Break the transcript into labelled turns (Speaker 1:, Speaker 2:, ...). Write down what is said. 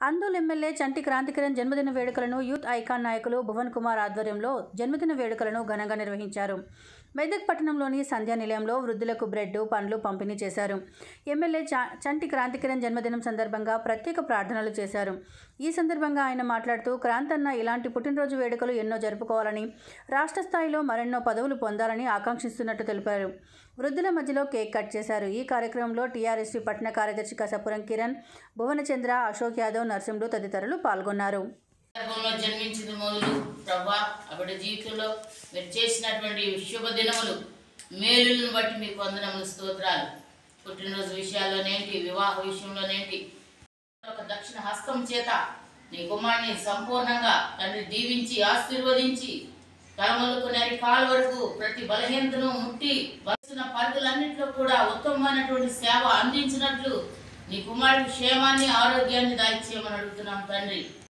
Speaker 1: Andole MLA చంటి క్రాంతికిరణ్ జన్మదిన వేడుకలను youth icon నాయకులు భువన్ కుమార్ ఆధ్వర్యంలో జన్మదిన వేడుకలను ఘనంగా నిర్వహించారు మెదక్ పట్టణంలోని సంధ్యా నిలయంలో వృద్ధులకు బ్రెడ్ పండ్లు పంపిణీ చేశారు ఎమ్మెల్యే చ- చంటి క్రాంతికిరణ్ జన్మదినం సందర్భంగా ప్రత్యేక ప్రార్థనలు చేశారు ఈ సందర్భంగా ఆయన మాట్లాడుతూ క్రాంతన్న ఇలాంటి పుట్టినరోజు వేడుకలు ఎన్నో జరుపుకోవాలని రాష్ట్ర స్థాయిలో మరెన్నో పదవులు పొందాలని ఆకాంక్షిస్తున్నట్టు తెలిపారు వృద్ధుల మధ్యలో కేక్ కట్ చేశారు ఈ కార్యక్రమంలో టీఆర్ఎస్పీ పట్టణ కార్యదర్శి కసపురం కిరణ్ భువనచంద్ర అశోక్ యాదవ్ నరసింహులు తదితరులు పాల్గొన్నారు
Speaker 2: సందర్భంలో జన్మించింది మొదలు ప్రభా అప్పటి జీవితంలో మీరు చేసినటువంటి శుభ దినములు మేలులను బట్టి మీకు వందనములు స్తోత్రాలు పుట్టినరోజు విషయాల్లోనేంటి వివాహ విషయంలోనేంటి ఒక దక్షిణ హస్తం చేత నీ కుమారుని సంపూర్ణంగా తండ్రి దీవించి ఆశీర్వదించి తలమలకు నరి కాలు వరకు ప్రతి బలహీనతను ముట్టి వచ్చిన పరిధులన్నింటిలో కూడా ఉత్తమమైనటువంటి సేవ అందించినట్లు నీ కుమారుడి క్షేమాన్ని ఆరోగ్యాన్ని దాయిచేయమని అడుగుతున్నాం తండ్రి